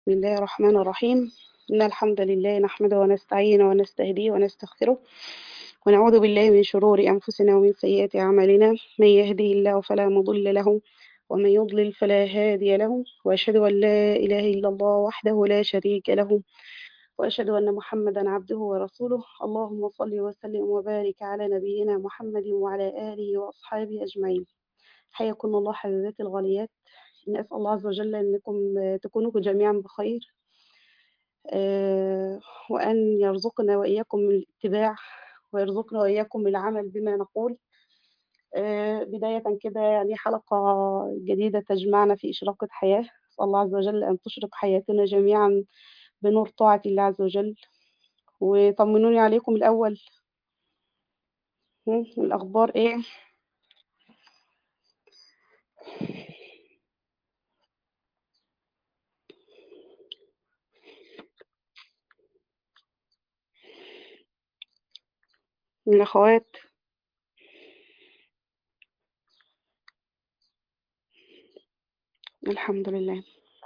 بسم الله الرحمن الرحيم إن الحمد لله نحمده ونستعينه ونستهديه ونستغفره ونعوذ بالله من شرور أنفسنا ومن سيئات أعمالنا من يهده الله فلا مضل له ومن يضلل فلا هادي له وأشهد أن لا إله إلا الله وحده لا شريك له وأشهد أن محمدا عبده ورسوله اللهم صل وسلم وبارك على نبينا محمد وعلى آله وأصحابه أجمعين حياكم الله حبيباتي الغاليات نسأل الله عز وجل أنكم تكونوا جميعا بخير آه، وأن يرزقنا وإياكم الاتباع ويرزقنا وإياكم العمل بما نقول آه، بداية كده يعني حلقة جديدة تجمعنا في إشراقة حياة أسأل الله عز وجل أن تشرق حياتنا جميعا بنور طاعة الله عز وجل وطمنوني عليكم الأول هم، الأخبار إيه الأخوات الحمد لله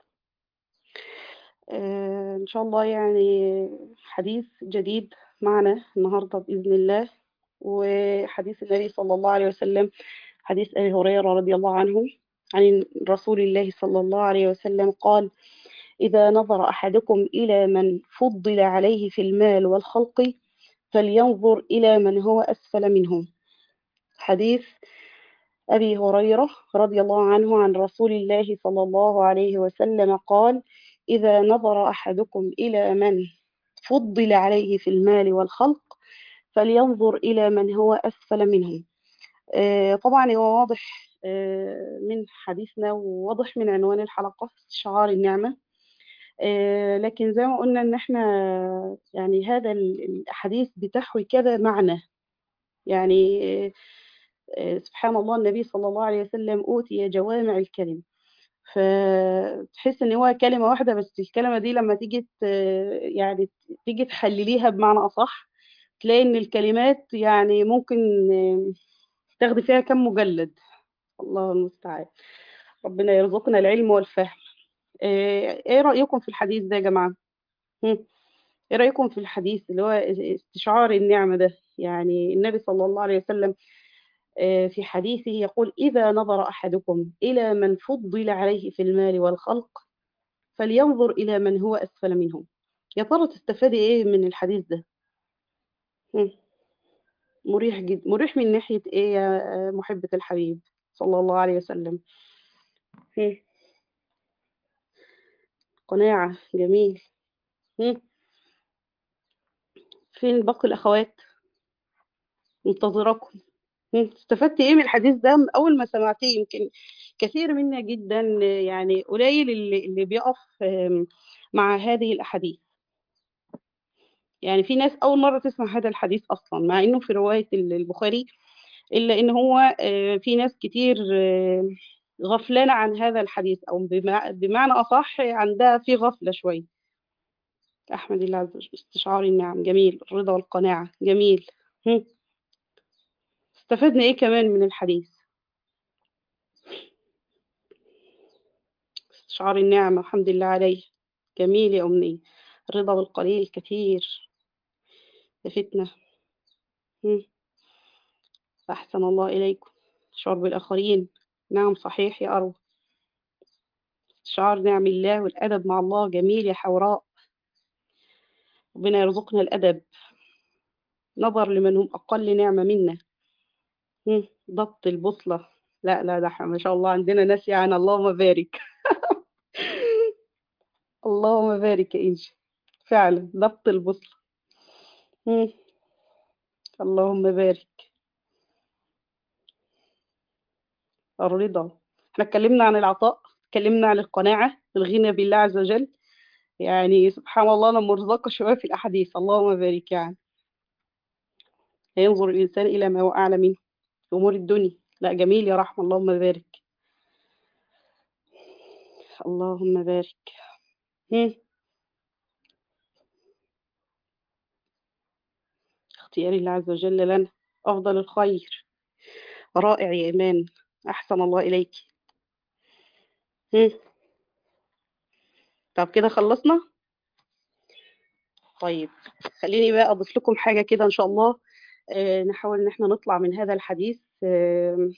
آه، إن شاء الله يعني حديث جديد معنا النهاردة بإذن الله وحديث النبي صلى الله عليه وسلم حديث أبي هريرة رضي الله عنه عن رسول الله صلى الله عليه وسلم قال إذا نظر أحدكم إلى من فضل عليه في المال والخلق فلينظر إلى من هو أسفل منه حديث أبي هريرة رضي الله عنه عن رسول الله صلى الله عليه وسلم قال إذا نظر أحدكم إلى من فضل عليه في المال والخلق فلينظر إلى من هو أسفل منه آه، طبعا هو واضح آه، من حديثنا وواضح من عنوان الحلقة شعار النعمة آه، لكن زي ما قلنا ان احنا يعني هذا ال- الحديث بتحوي كذا معنى يعني آه، آه، سبحان الله النبي صلى الله عليه وسلم أوتي جوامع الكلم فتحس ان هو كلمة واحدة بس الكلمة دي لما تيجي ت- يعني تيجي تحلليها بمعنى أصح تلاقي ان الكلمات يعني ممكن آه، تاخدي فيها كم مجلد الله المستعان ربنا يرزقنا العلم والفهم آه، ايه رأيكم في الحديث ده يا جماعة هم؟ ايه رأيكم في الحديث اللي هو استشعار النعمة ده يعني النبي صلى الله عليه وسلم آه، في حديثه يقول إذا نظر أحدكم إلى من فضل عليه في المال والخلق فلينظر إلى من هو أسفل منه يا ترى تستفادي إيه من الحديث ده هم، مريح جدا مريح من ناحية إيه يا آه، محبة الحبيب صلى الله عليه وسلم هم، قناعة جميل هم، فين باقي الأخوات منتظراكم هم، استفدت إيه من الحديث ده من أول ما سمعتيه يمكن كثير منا جدا آه، يعني قليل اللي, اللي بيقف آم، مع هذه الأحاديث يعني في ناس أول مرة تسمع هذا الحديث أصلا مع إنه في رواية ال- البخاري إلا إن هو آه، في ناس كتير آه، غفلانة عن هذا الحديث أو بمع- بمعنى أصح عندها في غفلة شوية أحمد الله عز وجل استشعار النعم جميل الرضا والقناعة جميل هم. استفدنا إيه كمان من الحديث استشعار النعمة الحمد لله عليه جميل يا أمنية الرضا بالقليل كثير فتنة هم. أحسن الله إليكم شعور بالآخرين نعم صحيح يا أروى استشعار نعم الله والأدب مع الله جميل يا حوراء ربنا يرزقنا الأدب نظر لمن هم أقل نعمة منا هم، ضبط البوصلة لا لا ده إحنا ما شاء الله عندنا ناس يعني اللهم بارك اللهم بارك يا إنجي فعلا ضبط البوصلة هم، اللهم بارك الرضا احنا اتكلمنا عن العطاء اتكلمنا عن القناعة الغنى بالله عز وجل يعني سبحان الله أنا مرزقة شوية في الأحاديث اللهم بارك يعني ينظر الإنسان إلى ما هو أعلى منه في أمور الدنيا لا جميل يا رحمة اللهم بارك اللهم بارك هم. اختيار الله عز وجل لنا أفضل الخير رائع يا إيمان أحسن الله إليك هم. طب كده خلصنا طيب خليني بقى اضيف لكم حاجه كده ان شاء الله آه، نحاول ان احنا نطلع من هذا الحديث آه،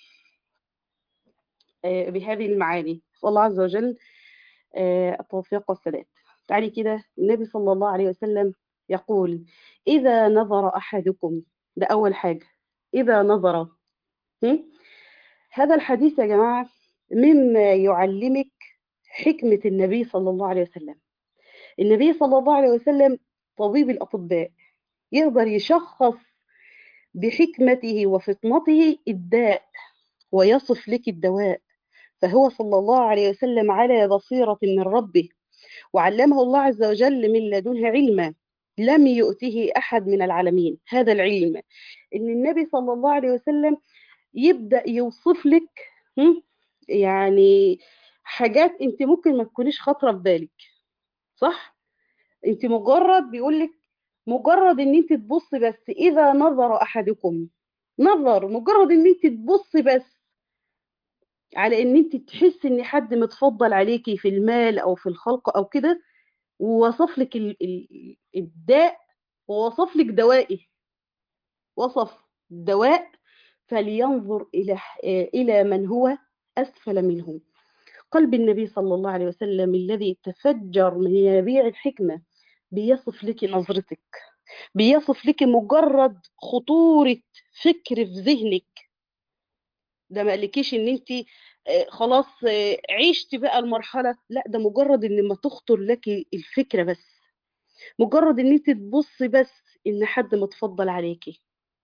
آه، بهذه المعاني والله عز وجل آه، التوفيق والسداد تعالي كده النبي صلى الله عليه وسلم يقول إذا نظر أحدكم ده أول حاجة إذا نظر هم؟ هذا الحديث يا جماعة مما يعلمك حكمة النبي صلى الله عليه وسلم النبي صلى الله عليه وسلم طبيب الأطباء يقدر يشخص بحكمته وفطنته الداء ويصف لك الدواء فهو صلى الله عليه وسلم على بصيرة من ربه وعلمه الله عز وجل من لدنه علما لم يؤته أحد من العالمين هذا العلم إن النبي صلى الله عليه وسلم يبدأ يوصف لك هم؟ يعني حاجات انت ممكن ما تكونيش خاطره في بالك صح انت مجرد بيقول لك مجرد ان انت تبصي بس اذا نظر احدكم نظر مجرد ان انت تبصي بس على ان انت تحسي ان حد متفضل عليكي في المال او في الخلق او كده ووصف لك ال- ال- الداء ووصف لك دوائه وصف الدواء فلينظر الى الى من هو اسفل منه قلب النبي صلى الله عليه وسلم الذي تفجر من ينابيع الحكمة بيصف لك نظرتك بيصف لك مجرد خطورة فكر في ذهنك ده ما قالكيش ان انت خلاص آه، عشتي بقى المرحلة لا ده مجرد ان ما تخطر لك الفكرة بس مجرد ان انت تبصي بس ان حد متفضل عليكي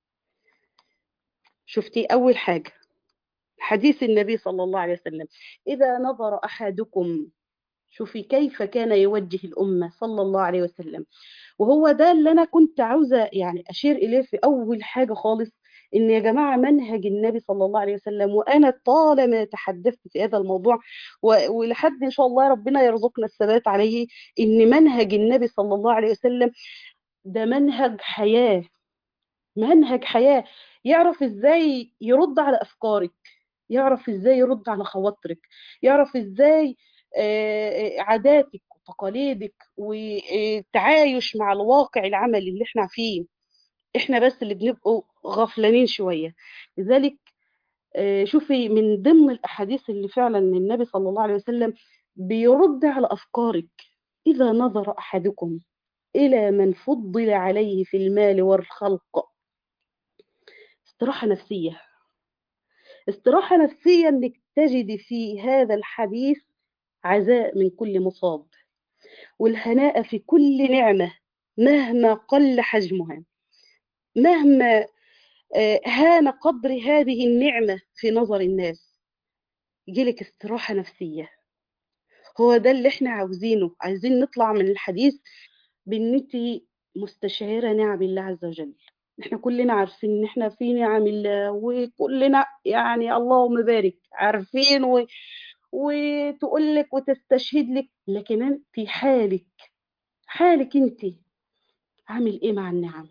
شفتي اول حاجة حديث النبي صلى الله عليه وسلم إذا نظر أحدكم شوفي كيف كان يوجه الأمة صلى الله عليه وسلم وهو ده اللي أنا كنت عاوزة يعني أشير إليه في أول حاجة خالص إن يا جماعة منهج النبي صلى الله عليه وسلم وأنا طالما تحدثت في هذا الموضوع و- ولحد إن شاء الله ربنا يرزقنا الثبات عليه إن منهج النبي صلى الله عليه وسلم ده منهج حياة منهج حياة يعرف إزاي يرد على أفكارك يعرف إزاي يرد على خواطرك يعرف إزاي آه، عاداتك وتقاليدك والتعايش مع الواقع العملي اللي احنا فيه احنا بس اللي بنبقوا غفلانين شوية لذلك آه، شوفي من ضمن الأحاديث اللي فعلا النبي صلى الله عليه وسلم بيرد على أفكارك إذا نظر أحدكم إلى من فضل عليه في المال والخلق استراحة نفسية استراحة نفسية انك تجدي في هذا الحديث عزاء من كل مصاب والهناء في كل نعمة مهما قل حجمها مهما آه، هان قدر هذه النعمة في نظر الناس يجيلك استراحة نفسية هو ده اللي احنا عاوزينه عايزين نطلع من الحديث بان انت مستشعرة نعم الله عز وجل احنا كلنا عارفين ان احنا في نعم الله وكلنا يعني اللهم بارك عارفين و... وتقول لك وتستشهد لك لكن في حالك حالك انت عامل ايه مع النعم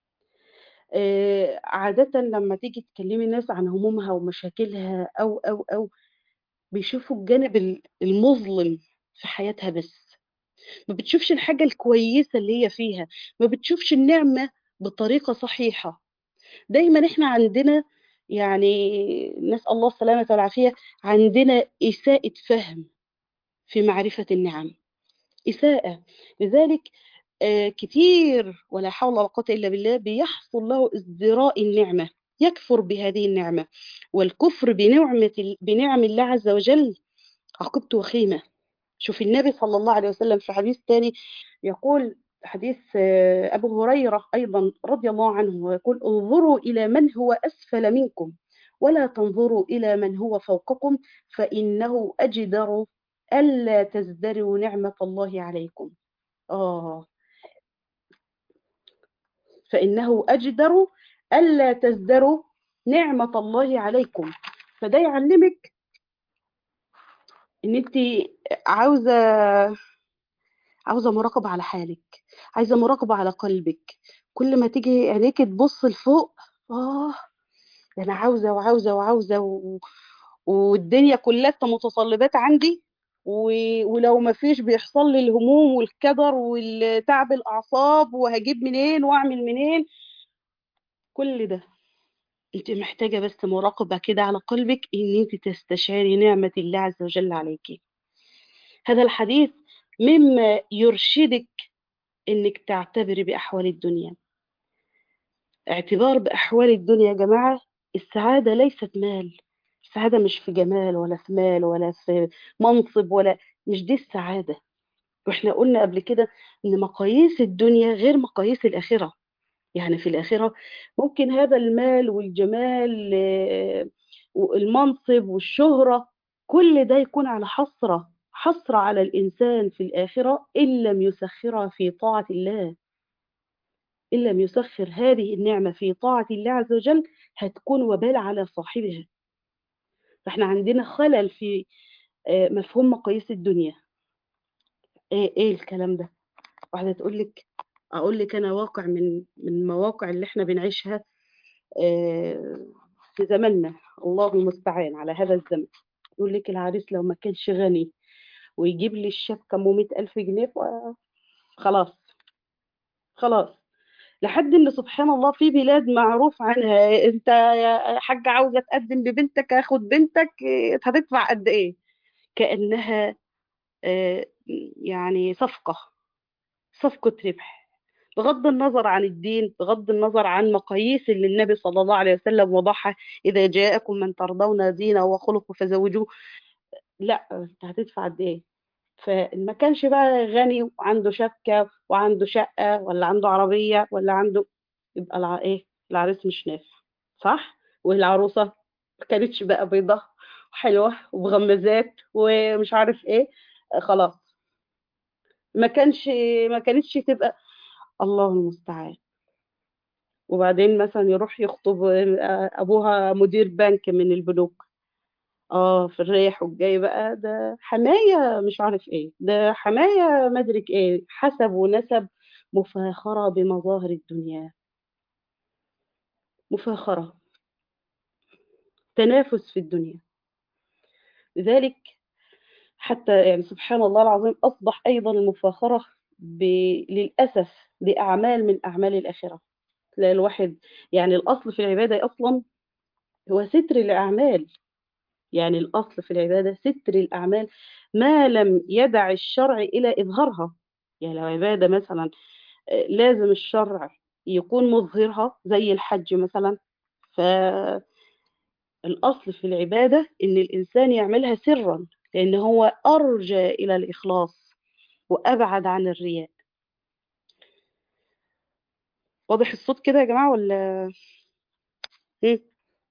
آه عادة لما تيجي تكلمي الناس عن همومها ومشاكلها او او او بيشوفوا الجانب ال- المظلم في حياتها بس ما بتشوفش الحاجة الكويسة اللي هي فيها ما بتشوفش النعمة بطريقة صحيحة دايما احنا عندنا يعني نسأل الله السلامة والعافية عندنا إساءة فهم في معرفة النعم إساءة لذلك آه، كتير ولا حول ولا قوة إلا بالله بيحصل له ازدراء النعمة يكفر بهذه النعمة والكفر بنعمة بنعم الله عز وجل عقبته وخيمة شوف النبي صلى الله عليه وسلم في حديث تاني يقول حديث آه، أبو هريرة أيضا رضي الله عنه ويقول انظروا إلى من هو أسفل منكم ولا تنظروا إلى من هو فوقكم فإنه أجدر ألا تزدروا نعمة الله عليكم آه فإنه أجدر ألا تزدروا نعمة الله عليكم فده يعلمك إن أنت عاوزة عاوزة مراقبة على حالك عايزة مراقبة على قلبك كل ما تيجي عينيك تبص لفوق آه ده أنا عاوزة وعاوزة وعاوزة و... والدنيا كلها متطلبات عندي و- ولو ما فيش بيحصل لي الهموم والكدر والتعب الأعصاب وهجيب منين وأعمل منين كل ده انت محتاجة بس مراقبة كده على قلبك ان انت تستشعري نعمة الله عز وجل عليك هذا الحديث مما يرشدك انك تعتبري بأحوال الدنيا اعتبار بأحوال الدنيا يا جماعة السعادة ليست مال السعادة مش في جمال ولا في مال ولا في منصب ولا مش دي السعادة واحنا قلنا قبل كده ان مقاييس الدنيا غير مقاييس الآخرة يعني في الآخرة ممكن هذا المال والجمال آه، والمنصب والشهرة كل ده يكون على حسرة حسرة على الإنسان في الآخرة إن لم يسخرها في طاعة الله إن لم يسخر هذه النعمة في طاعة الله عز وجل هتكون وبال على صاحبها فاحنا عندنا خلل في آه، مفهوم مقاييس الدنيا ايه ايه الكلام ده واحدة تقول لك اقول لك انا واقع من من المواقع اللي احنا بنعيشها آه، في زماننا الله المستعان على هذا الزمن يقول لك العريس لو ما كانش غني ويجيب لي الشبكة ام 100000 جنيه ف- خلاص خلاص لحد ان سبحان الله في بلاد معروف عنها انت يا حاجة عاوزة تقدم ببنتك اخد بنتك إيه، هتدفع قد ايه كأنها آه، يعني صفقة صفقة ربح بغض النظر عن الدين بغض النظر عن مقاييس اللي النبي صلى الله عليه وسلم وضعها إذا جاءكم من ترضون دينه وخلقه فزوجوه لا انت هتدفع قد ايه فما كانش بقى غني وعنده شبكة وعنده شقة ولا عنده عربية ولا عنده يبقى الع... ايه العريس مش نافع صح والعروسة ما كانتش بقى بيضة وحلوة ومغمزات ومش عارف ايه آه، خلاص ما كانش ما كانتش تبقى الله المستعان وبعدين مثلا يروح يخطب آه، ابوها مدير بنك من البنوك اه في الرايح والجاي بقى ده حماية مش عارف ايه ده حماية مدرك ايه حسب ونسب مفاخرة بمظاهر الدنيا مفاخرة تنافس في الدنيا لذلك حتى يعني سبحان الله العظيم أصبح أيضا المفاخرة ب... للأسف بأعمال من أعمال الآخرة تلاقي الواحد يعني الأصل في العبادة أصلا هو ستر الأعمال يعني الأصل في العبادة ستر الأعمال ما لم يدع الشرع إلى إظهارها يعني لو عبادة مثلا آه، لازم الشرع يكون مظهرها زي الحج مثلا فالأصل في العبادة إن الإنسان يعملها سرا لأن هو أرجى إلى الإخلاص وأبعد عن الرياء واضح الصوت كده يا جماعة ولا هم؟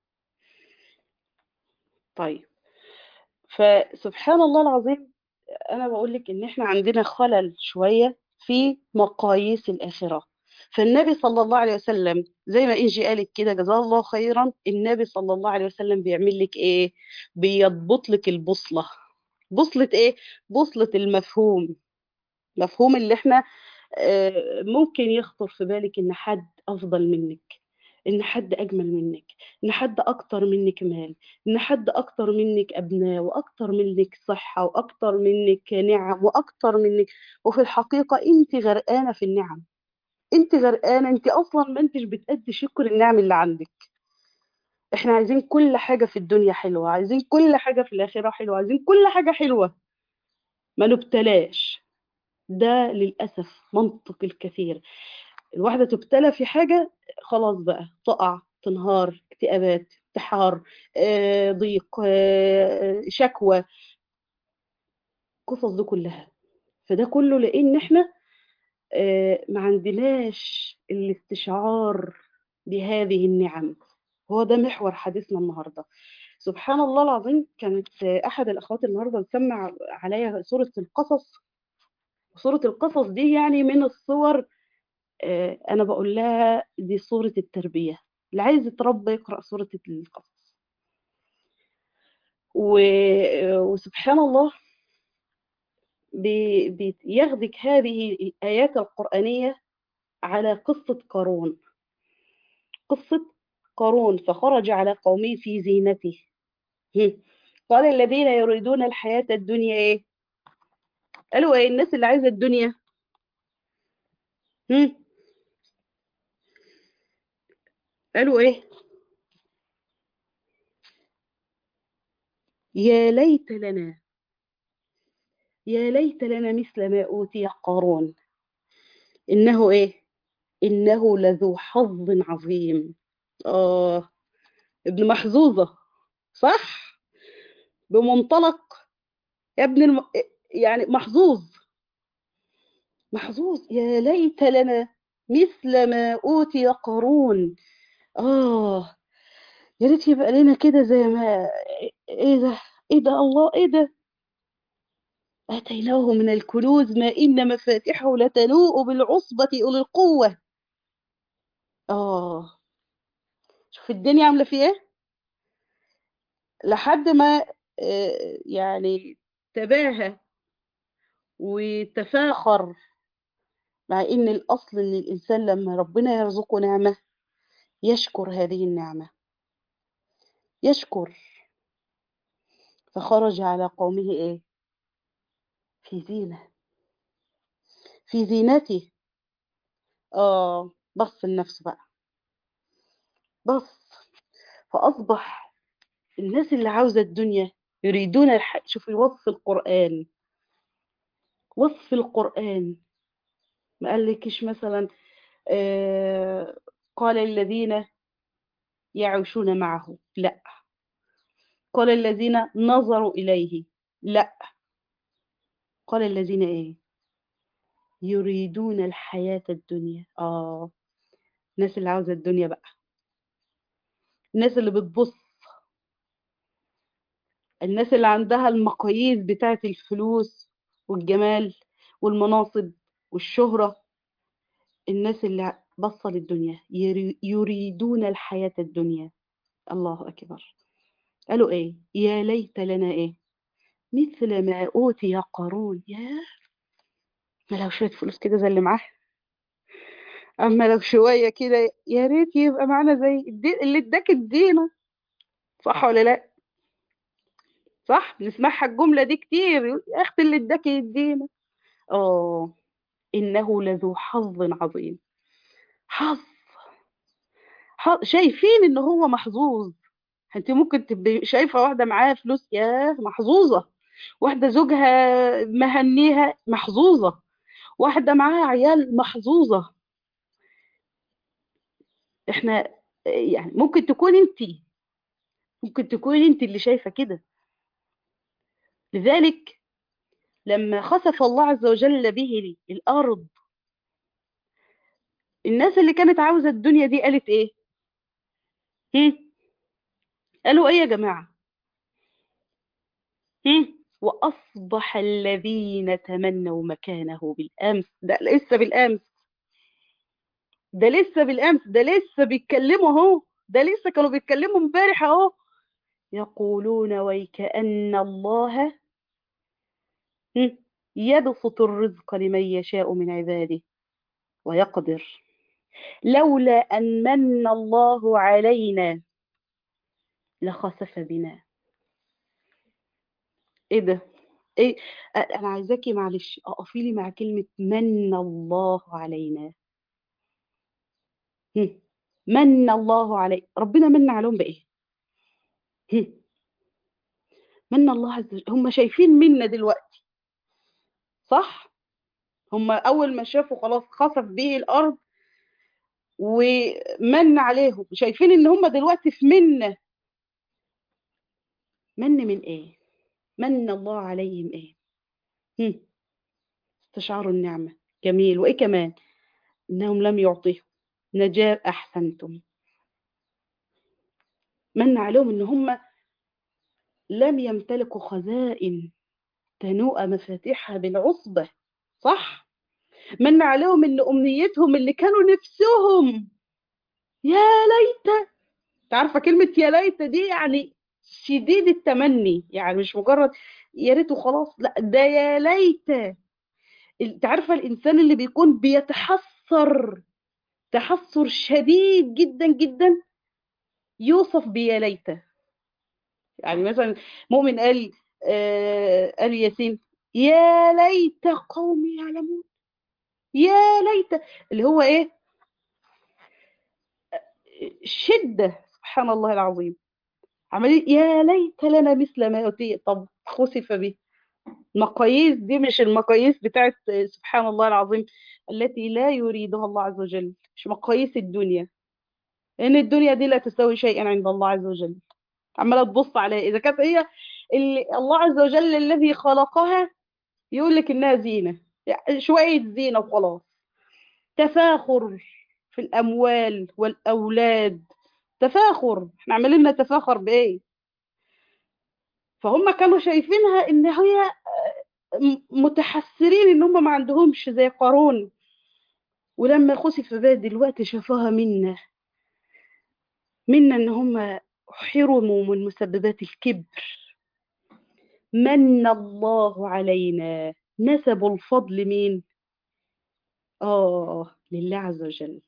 طيب فسبحان الله العظيم أنا بقول لك إن إحنا عندنا خلل شوية في مقاييس الآخرة فالنبي صلى الله عليه وسلم زي ما إنجي قالت كده جزاه الله خيرا النبي صلى الله عليه وسلم بيعمل لك إيه بيضبط لك البوصلة بوصلة إيه بوصلة المفهوم مفهوم اللي إحنا آه، ممكن يخطر في بالك إن حد أفضل منك إن حد أجمل منك إن حد أكتر منك مال إن حد أكتر منك أبناء وأكتر منك صحة وأكتر منك نعم وأكتر منك وفي الحقيقة أنت غرقانة في النعم أنت غرقانة أنت أصلا ما أنتش بتأدي شكر النعم اللي عندك إحنا عايزين كل حاجة في الدنيا حلوة عايزين كل حاجة في الآخرة حلوة عايزين كل حاجة حلوة ما نبتلاش ده للأسف منطق الكثير الواحدة تبتلى في حاجة خلاص بقى تقع تنهار اكتئابات انتحار آه، ضيق آه، شكوى القصص دي كلها فده كله لأن احنا آه، ما عندناش الاستشعار بهذه النعم هو ده محور حديثنا النهارده سبحان الله العظيم كانت آه، أحد الأخوات النهارده بتسمع عليا سورة القصص سورة القصص دي يعني من الصور آه، أنا بقول لها دي سورة التربية اللي عايز يتربى يقرأ سورة القصص و- وسبحان الله بي- بياخدك هذه الآيات القرآنية على قصة قارون قصة قارون فخرج على قومه في زينته هم. قال الذين يريدون الحياة الدنيا إيه قالوا ايه الناس اللي عايزة الدنيا هم؟ قالوا ايه يا ليت لنا يا ليت لنا مثل ما أوتي قارون إنه إيه إنه لذو حظ عظيم آه ابن محظوظة صح بمنطلق يا ابن الم... يعني محظوظ محظوظ يا ليت لنا مثل ما أوتي قارون آه يا ريت يبقى لنا كده زي ما إيه ده إيه ده الله إيه ده آتيناه من الكنوز ما إن مفاتحه لتنوء بالعصبة أولي القوة آه شوف الدنيا عاملة فيه إيه لحد ما آه، يعني تباهى وتفاخر مع إن الأصل إن الإنسان لما ربنا يرزقه نعمة يشكر هذه النعمة يشكر فخرج على قومه إيه في زينة في زينته آه بص لنفسه بقى بص فأصبح الناس اللي عاوزة الدنيا يريدون الحق شوفي وصف القرآن وصف القرآن ما قالكش مثلا آه قال الذين يعيشون معه لا قال الذين نظروا إليه لا قال الذين إيه يريدون الحياة الدنيا آه الناس اللي عاوزة الدنيا بقى الناس اللي بتبص الناس اللي عندها المقاييس بتاعة الفلوس والجمال والمناصب والشهرة الناس اللي بصة للدنيا يري- يريدون الحياة الدنيا الله أكبر قالوا إيه يا ليت لنا إيه مثل ما أوتي قارون يا ما لو شوية فلوس كده زي اللي معاه أما لو شوية كده يا ريت يبقى معانا زي الدي- اللي اداك الدينة صح ولا لا صح بنسمعها الجملة دي كتير يا أختي اللي اداك الدينة اه إنه لذو حظ عظيم حظ حظ شايفين إن هو محظوظ انت ممكن تبقي شايفة واحدة معاها فلوس يا محظوظة واحدة زوجها مهنيها محظوظة واحدة معاها عيال محظوظة احنا يعني ممكن تكون انت ممكن تكون انت اللي شايفة كده لذلك لما خسف الله عز وجل به الأرض الناس اللي كانت عاوزة الدنيا دي قالت ايه هم؟ قالوا ايه يا جماعة هم؟ وأصبح الذين تمنوا مكانه بالأمس ده لسه بالأمس ده لسه بالأمس ده لسه بيتكلموا اهو ده لسه كانوا بيتكلموا امبارح اهو يقولون ويكأن الله هم، يبسط الرزق لمن يشاء من عباده ويقدر لولا أن من الله علينا لخسف بنا ايه ده ايه أ- انا عايزاكي معلش اقفي لي مع كلمة من الله علينا هم. من الله علي ربنا من عليهم بايه هم. من الله عز وجل هم شايفين منا دلوقتي صح هم اول ما شافوا خلاص خسف به الارض ومن عليهم شايفين ان هم دلوقتي في منة من من ايه من الله عليهم ايه هم. استشعروا النعمة جميل وايه كمان انهم لم يعطيهم نجاة احسنتم من عليهم ان هم لم يمتلكوا خزائن تنوء مفاتيحها بالعصبة صح من عليهم ان امنيتهم اللي كانوا نفسهم يا ليت تعرفه كلمة يا ليت دي يعني شديد التمني يعني مش مجرد يا ريت وخلاص لا ده يا ليت انت عارفه الانسان اللي بيكون بيتحسر تحسر شديد جدا جدا يوصف بيا ليت يعني مثلا مؤمن قال آه قال ياسين يا ليت قومي يعلمون يا ليت اللي هو ايه شدة سبحان الله العظيم عملية يا ليت لنا مثل ما أوتي طب خسف به المقاييس دي مش المقاييس بتاعت سبحان الله العظيم التي لا يريدها الله عز وجل مش مقاييس الدنيا لأن الدنيا دي لا تساوي شيئا عند الله عز وجل عمالة تبص عليها إذا كانت هي اللي الله عز وجل الذي خلقها يقول لك إنها زينة يعني شوية زينة وخلاص تفاخر في الأموال والأولاد تفاخر احنا عمالين نتفاخر بإيه فهم كانوا شايفينها إن هي متحسرين إن هم ما عندهمش زي قارون ولما خسف بها دلوقتي شافوها منا منا إن هم حرموا من مسببات الكبر من الله علينا نسبوا الفضل مين آه لله عز وجل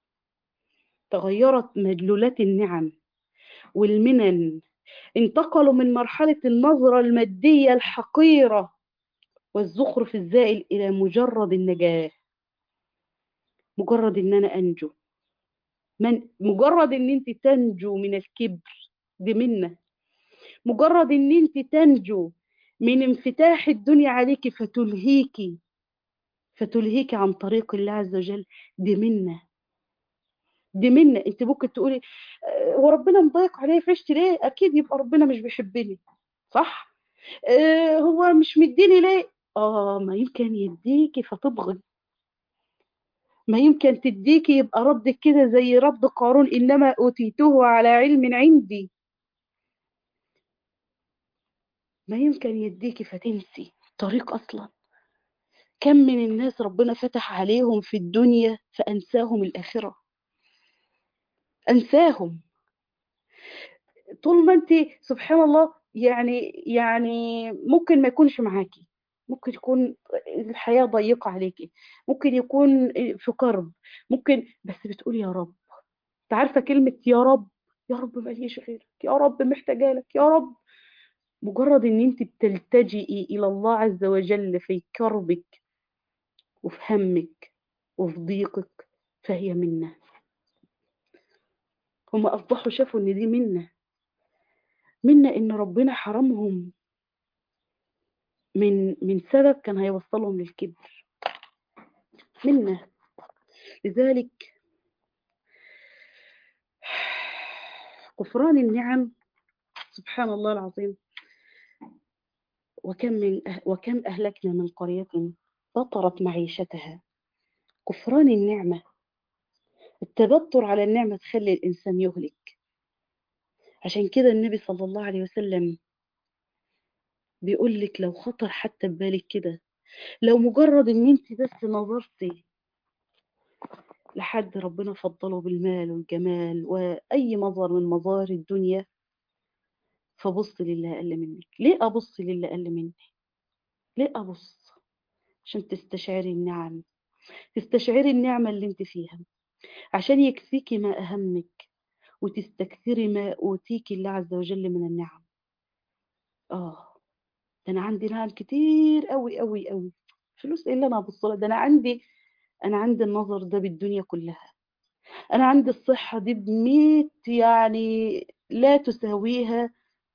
تغيرت مدلولات النعم والمنن انتقلوا من مرحلة النظرة المادية الحقيرة والزخرف الزائل إلى مجرد النجاة مجرد إن أنا أنجو من مجرد إن أنت تنجو من الكبر دي منة مجرد إن أنت تنجو من انفتاح الدنيا عليك فتلهيكي فتلهيكي عن طريق الله عز وجل دي منة دي منة انت ممكن تقولي هو ربنا مضايق عليا في عيشتي ليه اكيد يبقى ربنا مش بيحبني صح اه هو مش مديني ليه اه ما يمكن يديكي فتبغي ما يمكن تديكي يبقى ردك كده زي رد قارون انما اوتيته على علم عندي ما يمكن يديكي فتنسي الطريق اصلا كم من الناس ربنا فتح عليهم في الدنيا فانساهم الاخره انساهم طول ما انت سبحان الله يعني يعني ممكن ما يكونش معاكي ممكن يكون الحياة ضيقة عليكي ممكن يكون في كرب ممكن بس بتقولي يا رب انت عارفة كلمة يا رب يا رب ماليش غيرك يا رب محتاجة لك يا رب مجرد ان انت بتلتجئي الى الله عز وجل في كربك وفي همك وفي ضيقك فهي منه هم أصبحوا شافوا إن دي منة منة إن ربنا حرمهم من من سبب كان هيوصلهم للكبر منة لذلك غفران النعم سبحان الله العظيم وكم من أه وكم أهلكنا من قرية بطرت معيشتها غفران النعمة التبطر على النعمة تخلي الإنسان يهلك عشان كده النبي صلى الله عليه وسلم بيقول لك لو خطر حتى ببالك كده لو مجرد ان انت بس نظرتي لحد ربنا فضله بالمال والجمال واي مظهر من مظاهر الدنيا فبص للي اقل منك ليه ابص للي اقل مني ليه ابص عشان تستشعري النعم تستشعري النعمة اللي انت فيها عشان يكفيكي ما أهمك وتستكثري ما أوتيك الله عز وجل من النعم آه ده أنا عندي نعم كتير أوي أوي أوي فلوس إيه اللي أنا أبص ده أنا عندي أنا عندي النظر ده بالدنيا كلها أنا عندي الصحة دي بميت يعني لا تساويها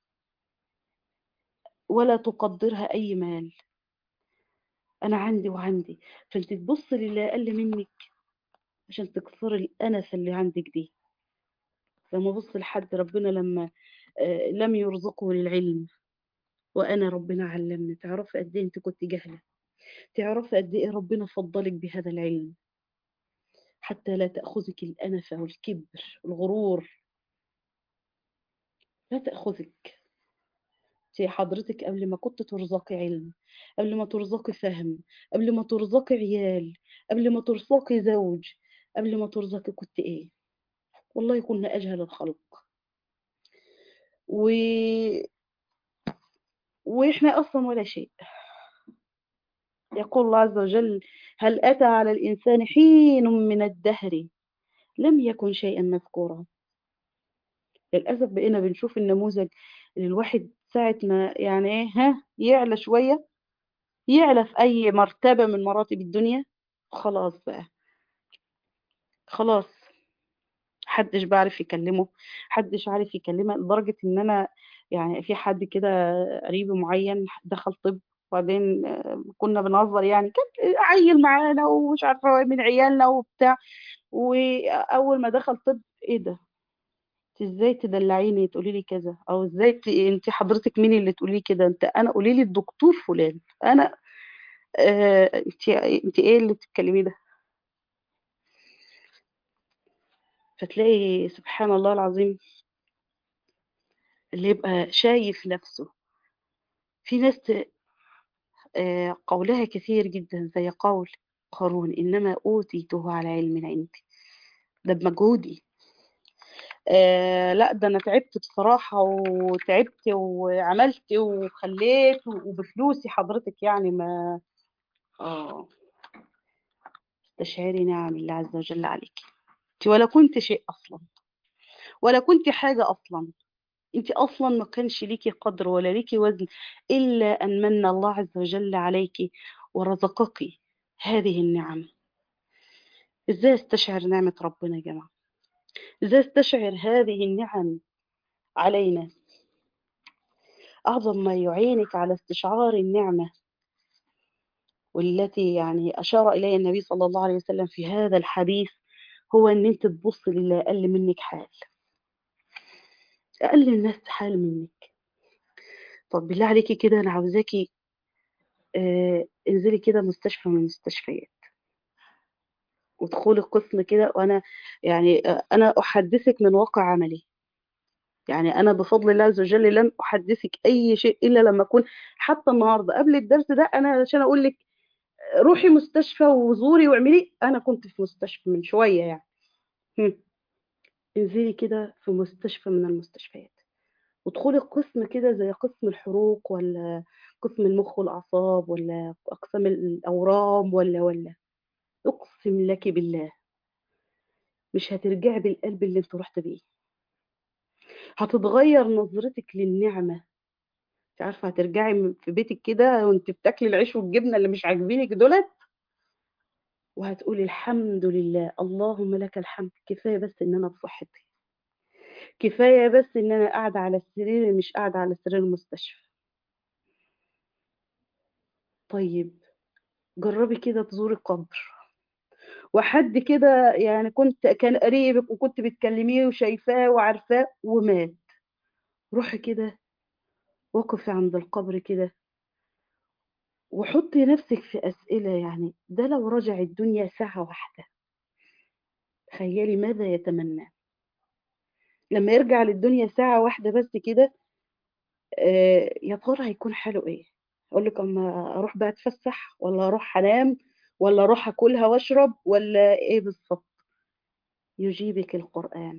ولا تقدرها أي مال أنا عندي وعندي فأنت تبص للي أقل منك عشان تكسري الأنس اللي عندك دي لما بص لحد ربنا لما آه لم يرزقه للعلم وأنا ربنا علمني تعرفي قد إيه أنت كنت جاهلة تعرفي قد إيه ربنا فضلك بهذا العلم حتى لا تأخذك الأنفة والكبر والغرور لا تأخذك زي حضرتك قبل ما كنت ترزقي علم قبل ما ترزقي فهم قبل ما ترزقي عيال قبل ما ترزقي زوج قبل ما ترزقي كنت ايه والله كنا اجهل الخلق و واحنا اصلا ولا شيء يقول الله عز وجل هل اتى على الانسان حين من الدهر لم يكن شيئا مذكورا للاسف بقينا بنشوف النموذج اللي الواحد ساعة ما يعني ايه ها يعلى شوية يعلى في أي مرتبة من مراتب الدنيا خلاص بقى خلاص محدش بيعرف يكلمه محدش عارف يكلمها لدرجة إن أنا يعني في حد كده قريب معين دخل طب وبعدين آه، كنا بنهزر يعني كان عيل معانا ومش عارفة من عيالنا وبتاع وأول ما دخل طب إيه ده انت ازاي تدلعيني تقولي لي كذا او ازاي ت... انت حضرتك مين اللي تقولي كده انت انا قولي لي الدكتور فلان انا آه... انت انت ايه اللي بتتكلمي ده فتلاقي سبحان الله العظيم اللي يبقى شايف نفسه في ناس ت- آه، قولها كثير جدا زي قول قارون إنما أوتيته على علم عندي ده بمجهودي آه لا ده أنا تعبت بصراحة وتعبت وعملت وخليت وبفلوسي حضرتك يعني ما آه استشعري نعم الله عز وجل عليك انت ولا كنت شيء أصلا ولا كنت حاجة أصلا انت اصلا ما كانش ليكي قدر ولا ليكي وزن الا ان من الله عز وجل عليك ورزقك هذه النعم ازاي استشعر نعمة ربنا يا جماعة ازاي استشعر هذه النعم علينا اعظم ما يعينك على استشعار النعمة والتي يعني اشار اليها النبي صلى الله عليه وسلم في هذا الحديث هو ان انت تبص للي اقل منك حال اقل الناس حال منك طب بالله عليكي كده انا عاوزاكي آه انزلي كده مستشفى من المستشفيات ودخول القسم كده وانا يعني آه، انا احدثك من واقع عملي يعني انا بفضل الله عز وجل لن احدثك اي شيء الا لما اكون حتى النهارده قبل الدرس ده انا عشان اقول لك روحي مستشفى وزوري واعملي انا كنت في مستشفى من شويه يعني هم. انزلي كده في مستشفى من المستشفيات وادخلي قسم كده زي قسم الحروق ولا قسم المخ والاعصاب ولا اقسام الاورام ولا ولا اقسم لك بالله مش هترجعي بالقلب اللي انت رحت بيه هتتغير نظرتك للنعمة انت عارفة هترجعي من- في بيتك كده وانت بتاكلي العيش والجبنة اللي مش عاجبينك دولت وهتقولي الحمد لله اللهم لك الحمد كفاية بس ان انا بصحتي كفاية بس ان انا قاعدة على السرير مش قاعدة على سرير المستشفى طيب جربي كده تزوري قبر وحد كده يعني كنت كان قريبك وكنت بتكلميه وشايفاه وعارفاه ومات روحي كده وقفي عند القبر كده وحطي نفسك في أسئلة يعني ده لو رجع الدنيا ساعة واحدة تخيلي ماذا يتمنى لما يرجع للدنيا ساعة واحدة بس كده آه يا ترى هيكون حاله ايه اقول لك اما اروح بقى اتفسح ولا اروح انام ولا اروح اكلها واشرب ولا ايه بالظبط يجيبك القرآن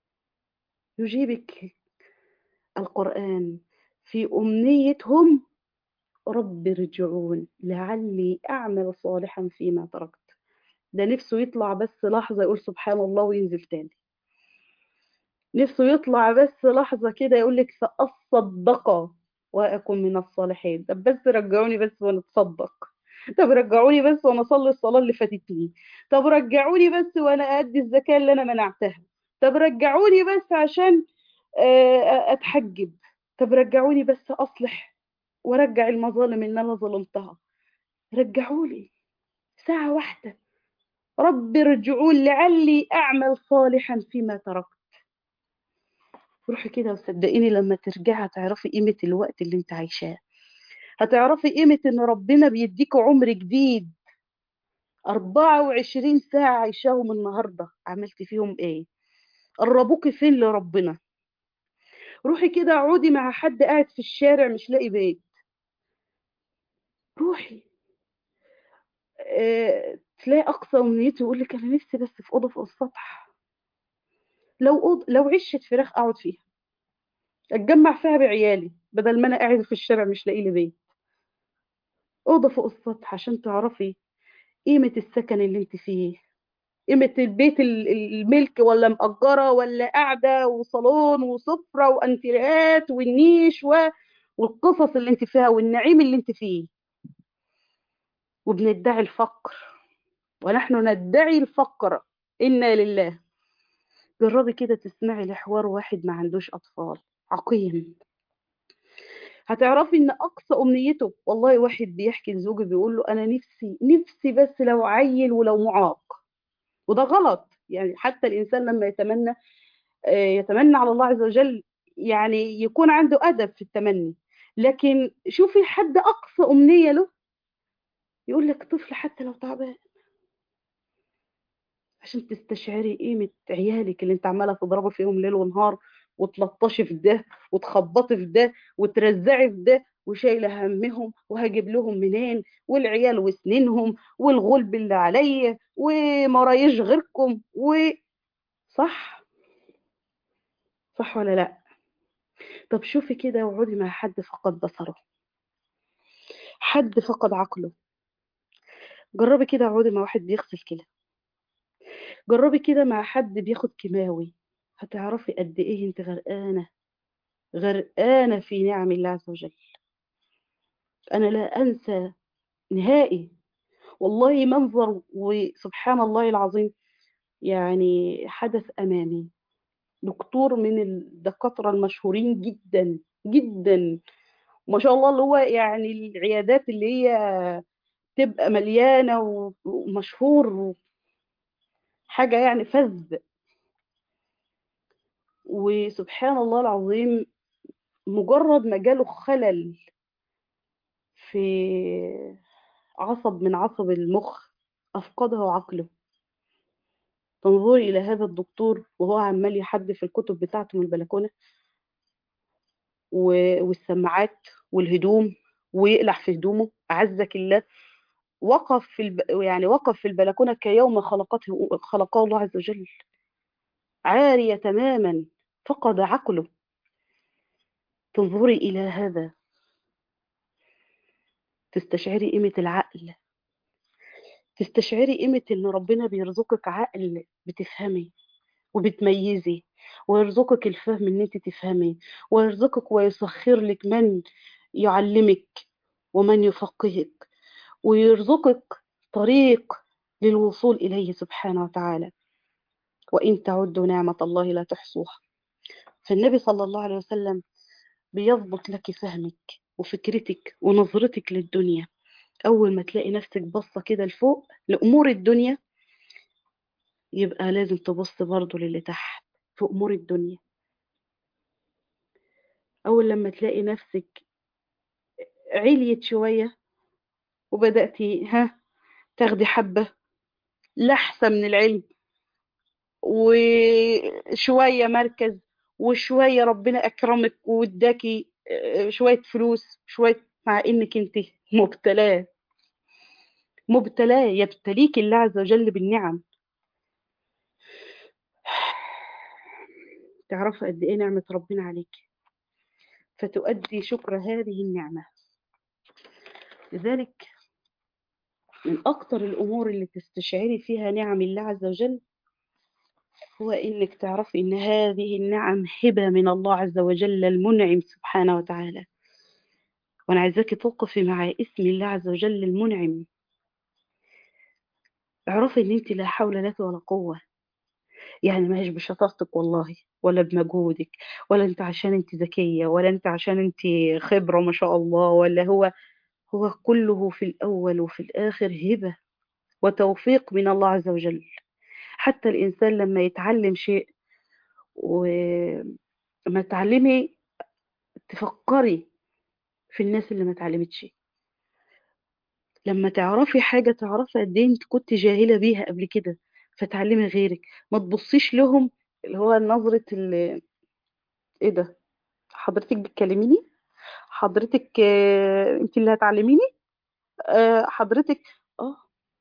يجيبك القرآن في أمنيتهم رب ارجعون لعلي أعمل صالحا فيما تركت ده نفسه يطلع بس لحظة يقول سبحان الله وينزل تاني نفسه يطلع بس لحظة كده يقول لك فأصدق وأكون من الصالحين طب بس رجعوني بس وأنا أتصدق طب رجعوني بس وأنا أصلي الصلاة اللي فاتتني طب رجعوني بس وأنا أدي الزكاة اللي أنا منعتها طب رجعوني بس عشان آه، أتحجب طب رجعوني بس أصلح وأرجع المظالم اللي أنا ظلمتها رجعولي ساعة واحدة رب ارجعون لعلي أعمل صالحا فيما تركت روحي كده وصدقيني لما ترجعي هتعرفي قيمة الوقت اللي انت عايشاه هتعرفي قيمة ان ربنا بيديك عمر جديد 24 ساعة عايشاهم النهاردة عملتي فيهم ايه قربوكي فين لربنا روحي كده اقعدي مع حد قاعد في الشارع مش لاقي بيت روحي اه تلاقي اقصى امنيته يقول لك انا نفسي بس في اوضه فوق السطح لو أوض... لو عشة فراخ اقعد فيها اتجمع فيها بعيالي بدل ما انا قاعد في الشارع مش لاقي لي بيت اوضه فوق السطح عشان تعرفي قيمة السكن اللي انت فيه قيمة البيت ال- الملك ولا مأجرة ولا قاعدة وصالون وسفرة وأنتريات والنيش و... والقصص اللي انت فيها والنعيم اللي انت فيه وبندعي الفقر ونحن ندعي الفقر إنا لله جربي كده تسمعي لحوار واحد ما عندوش أطفال عقيم هتعرفي إن أقصى أمنيته والله واحد بيحكي لزوجي بيقول له أنا نفسي نفسي بس لو عيل ولو معاق وده غلط يعني حتى الإنسان لما يتمنى يتمنى على الله عز وجل يعني يكون عنده أدب في التمني لكن شوفي حد أقصى أمنية له يقول لك طفل حتى لو تعبان عشان تستشعري قيمة عيالك اللي انت عمالة تضربي فيهم ليل ونهار وتلطشي في ده وتخبطي في ده وترزعي في ده وشايلة همهم وهجيب لهم منين والعيال وسنينهم والغلب اللي عليا وما رايش غيركم و صح صح ولا لا طب شوفي كده وقعدي مع حد فقد بصره حد فقد عقله جربي كده اقعدي مع واحد بيغسل كلى جربي كده مع حد بياخد كيماوي هتعرفي قد ايه انت غرقانه غرقانه في نعم الله عز وجل انا لا انسى نهائي والله منظر وسبحان الله العظيم يعني حدث امامي دكتور من الدكاتره المشهورين جدا جدا ما شاء الله اللي هو يعني العيادات اللي هي تبقى مليانه ومشهور حاجه يعني فذ وسبحان الله العظيم مجرد ما جاله خلل في عصب من عصب المخ أفقده عقله تنظري إلى هذا الدكتور وهو عمال يحدف الكتب بتاعته من البلكونة والسماعات والهدوم ويقلع في هدومه أعزك الله وقف في الب... يعني وقف في البلكونة كيوم خلقته خلقه الله عز وجل عارية تماما فقد عقله تنظري إلى هذا تستشعري قيمة العقل تستشعري قيمة إن ربنا بيرزقك عقل بتفهمي وبتميزي ويرزقك الفهم إن أنت تفهمي ويرزقك ويسخر لك من يعلمك ومن يفقهك ويرزقك طريق للوصول إليه سبحانه وتعالى وإن تعدوا نعمة الله لا تحصوها فالنبي صلى الله عليه وسلم بيضبط لك فهمك وفكرتك ونظرتك للدنيا أول ما تلاقي نفسك بصة كده لفوق لأمور الدنيا يبقى لازم تبص برضه للي تحت في أمور الدنيا أول لما تلاقي نفسك عليت شوية وبدأتي ها تاخدي حبة لحسة من العلم وشوية مركز وشوية ربنا أكرمك واداكي شوية فلوس شوية مع إنك أنت مبتلاه مبتلاه يبتليك الله عز وجل بالنعم تعرف قد إيه نعمة ربنا عليك فتؤدي شكر هذه النعمة لذلك من أكتر الأمور اللي تستشعري فيها نعم الله عز وجل هو إنك تعرفي إن هذه النعم هبة من الله عز وجل المنعم سبحانه وتعالى وأنا عايزاكي توقفي مع اسم الله عز وجل المنعم اعرفي إن أنت لا حول لك ولا قوة يعني ما هيش بشطارتك والله ولا بمجهودك ولا أنت عشان أنت ذكية ولا أنت عشان أنت خبرة ما شاء الله ولا هو هو كله في الأول وفي الآخر هبة وتوفيق من الله عز وجل حتى الإنسان لما يتعلم شيء وما تعلمي تفكري في الناس اللي ما تعلمتش لما تعرفي حاجة تعرفي قد ايه انت كنت جاهلة بيها قبل كده فتعلمي غيرك ما تبصيش لهم اللي هو نظرة اللي ايه ده حضرتك بتكلميني حضرتك آه، انت اللي هتعلميني آه، حضرتك اه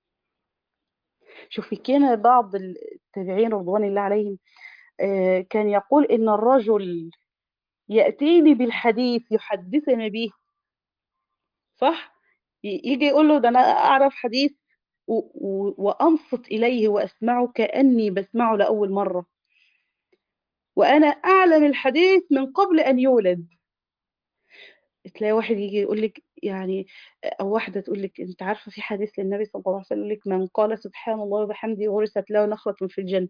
شوفي كان بعض التابعين رضوان الله عليهم آه، كان يقول إن الرجل يأتيني بالحديث يحدثني به صح ي- يجي يقول له ده أنا أعرف حديث و- و- وأنصت إليه وأسمعه كأني بسمعه لأول مرة وأنا أعلم الحديث من قبل أن يولد تلاقي واحد يجي يقول لك يعني أو واحدة تقول لك أنت عارفة في حديث للنبي صلى الله عليه وسلم يقول لك من قال سبحان الله وبحمده غرست له نخلة في الجنة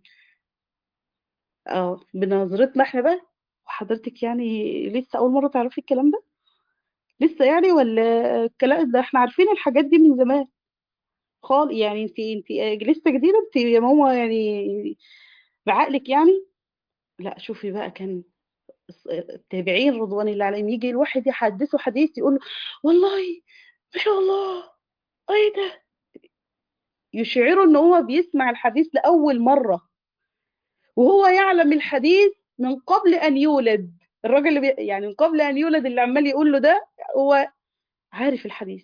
اه بنظرتنا احنا بقى وحضرتك يعني لسه أول مرة تعرفي الكلام ده لسه يعني ولا الكلام ده احنا عارفين الحاجات دي من زمان خال يعني انت انت لسه جديدة انت يا ماما يعني بعقلك يعني لا شوفي بقى كان التابعين رضوان الله عليهم يجي الواحد يحدثه حديث يقول له والله ما شاء الله ايه ده يشعره ان هو بيسمع الحديث لاول مره وهو يعلم الحديث من قبل ان يولد الراجل اللي بي... يعني من قبل ان يولد اللي عمال يقول له ده هو عارف الحديث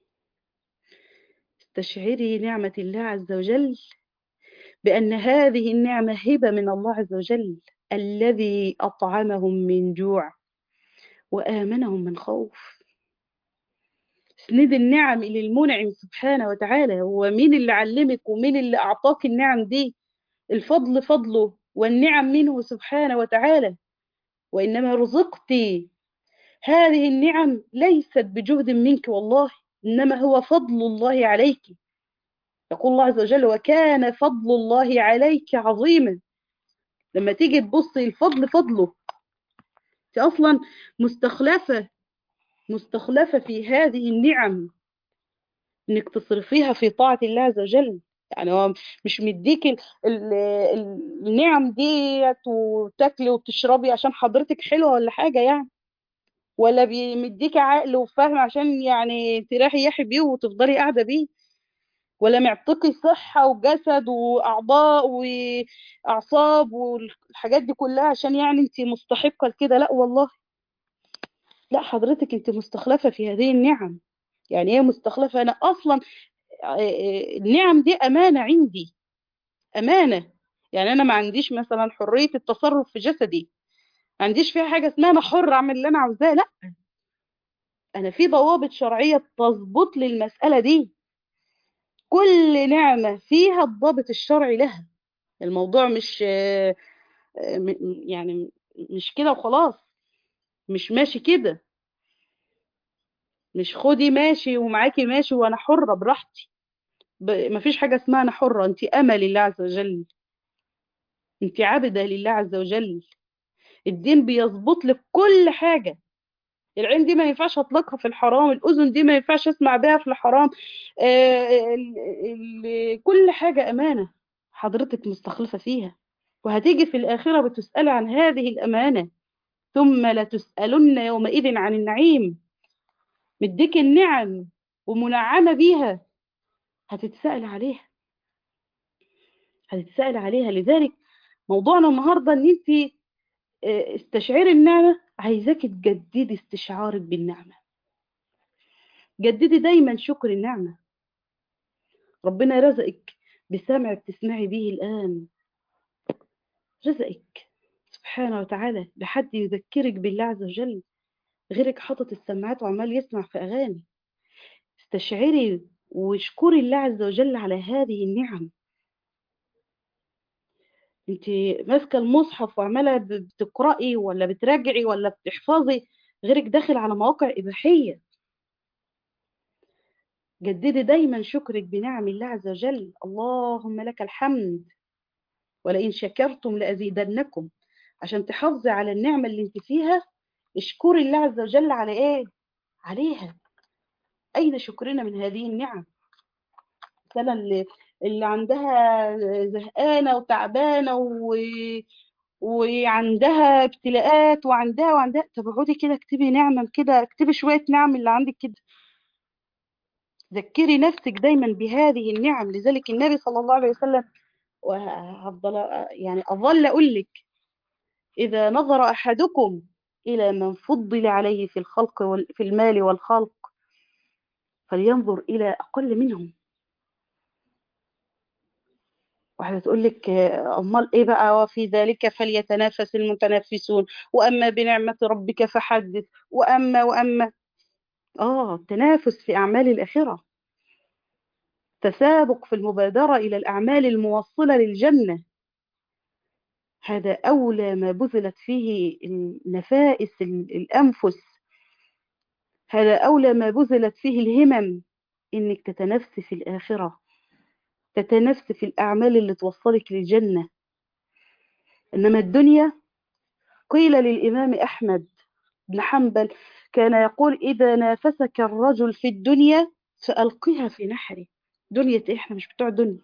استشعري نعمة الله عز وجل بأن هذه النعمة هبة من الله عز وجل الذي أطعمهم من جوع وآمنهم من خوف اسند النعم إلى المنعم سبحانه وتعالى هو مين اللي علمك ومين اللي أعطاك النعم دي الفضل فضله والنعم منه سبحانه وتعالى وإنما رزقت هذه النعم ليست بجهد منك والله إنما هو فضل الله عليك يقول الله عز وجل وكان فضل الله عليك عظيما لما تيجي تبصي الفضل فضله انت اصلا مستخلفه مستخلفه في هذه النعم انك تصرفيها في طاعه الله عز وجل يعني هو مش مديك ال ال النعم ديت وتاكلي وتشربي عشان حضرتك حلوه ولا حاجه يعني ولا بيمديك عقل وفهم عشان يعني تريحي بيه وتفضلي قاعده بيه ولا معطيكي صحة وجسد وأعضاء وأعصاب والحاجات دي كلها عشان يعني أنت مستحقة لكده لا والله لا حضرتك أنت مستخلفة في هذه النعم يعني هي مستخلفة أنا أصلا النعم دي أمانة عندي أمانة يعني أنا ما عنديش مثلا حرية التصرف في جسدي ما عنديش فيها حاجة اسمها أنا حر أعمل اللي أنا عاوزاه لا أنا في ضوابط شرعية تظبط لي المسألة دي كل نعمة فيها الضابط الشرعي لها الموضوع مش يعني مش كده وخلاص مش ماشي كده مش خدي ماشي ومعاكي ماشي وانا حرة براحتي مفيش حاجة اسمها انا حرة انت امل لله عز وجل انت عابدة لله عز وجل الدين بيظبط لك كل حاجة العين دي ما ينفعش اطلقها في الحرام الاذن دي ما ينفعش اسمع بها في الحرام آه ال ال كل حاجة امانة حضرتك مستخلفة فيها وهتيجي في الاخرة بتسأل عن هذه الامانة ثم لتسألن يومئذ عن النعيم مديك النعم ومنعمة بيها هتتسأل عليها هتتسأل عليها لذلك موضوعنا النهاردة ان انت استشعري النعمة عايزاك تجددي استشعارك بالنعمة جددي دايما شكر النعمة ربنا رزقك بسمع بتسمعي به الآن رزقك سبحانه وتعالى لحد يذكرك بالله عز وجل غيرك حاطط السماعات وعمال يسمع في أغاني استشعري واشكري الله عز وجل على هذه النعم انت ماسكه المصحف وعماله بتقراي ولا بتراجعي ولا بتحفظي غيرك داخل على مواقع اباحيه جددي دايما شكرك بنعم الله عز وجل اللهم لك الحمد ولئن شكرتم لازيدنكم عشان تحافظي على النعمه اللي انت فيها اشكري الله عز وجل على ايه عليها اين شكرنا من هذه النعم مثلا اللي اللي عندها زهقانة وتعبانة و... وعندها ابتلاءات وعندها وعندها طب اقعدي كده اكتبي نعمة كده اكتبي شوية نعم اللي عندك كده ذكري نفسك دايما بهذه النعم لذلك النبي صلى الله عليه وسلم وهفضل يعني أظل أقول لك إذا نظر أحدكم إلى من فضل عليه في الخلق وال... في المال والخلق فلينظر إلى أقل منهم واحدة تقول لك أمال إيه بقى وفي ذلك فليتنافس المتنافسون وأما بنعمة ربك فحدث وأما وأما آه التنافس في أعمال الآخرة تسابق في المبادرة إلى الأعمال الموصلة للجنة هذا أولى ما بذلت فيه النفائس الأنفس هذا أولى ما بذلت فيه الهمم إنك تتنفسي في الآخرة تتنفسي في الأعمال اللي توصلك للجنة إنما الدنيا قيل للإمام أحمد بن حنبل كان يقول إذا نافسك الرجل في الدنيا فألقها في نحره دنيا إيه؟ إحنا مش بتوع دنيا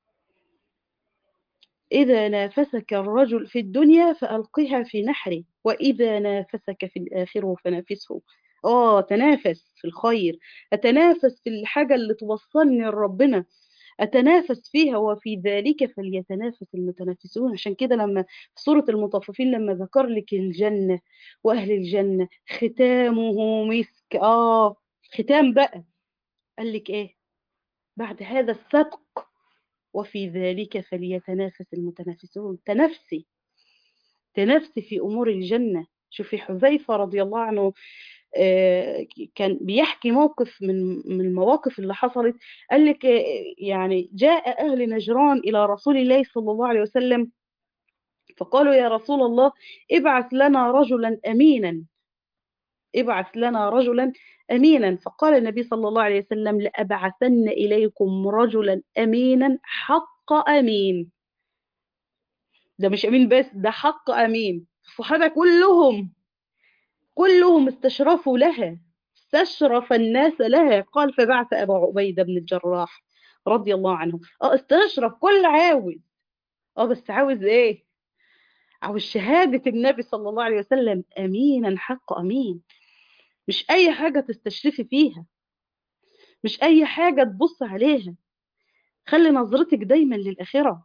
إذا نافسك الرجل في الدنيا فألقها في نحره وإذا نافسك في الآخرة فنافسه آه تنافس في الخير أتنافس في الحاجة اللي توصلني لربنا أتنافس فيها وفي ذلك فليتنافس المتنافسون عشان كده لما في سورة المطففين لما ذكر لك الجنة وأهل الجنة ختامه مسك آه ختام بقى قال لك إيه بعد هذا السبق وفي ذلك فليتنافس المتنافسون تنافسي تنافسي في أمور الجنة شوفي حذيفة رضي الله عنه كان بيحكي موقف من من المواقف اللي حصلت قال لك يعني جاء أهل نجران إلى رسول الله صلى الله عليه وسلم فقالوا يا رسول الله ابعث لنا رجلا أمينا ابعث لنا رجلا أمينا فقال النبي صلى الله عليه وسلم لأبعثن إليكم رجلا أمينا حق أمين ده مش أمين بس ده حق أمين الصحابة كلهم كلهم استشرفوا لها استشرف الناس لها قال فبعث أبو عبيدة بن الجراح رضي الله عنه اه استشرف كل عاوز اه بس عاوز ايه عاوز شهادة النبي صلى الله عليه وسلم أمينا حق أمين مش أي حاجة تستشرفي فيها مش أي حاجة تبص عليها خلي نظرتك دايما للآخرة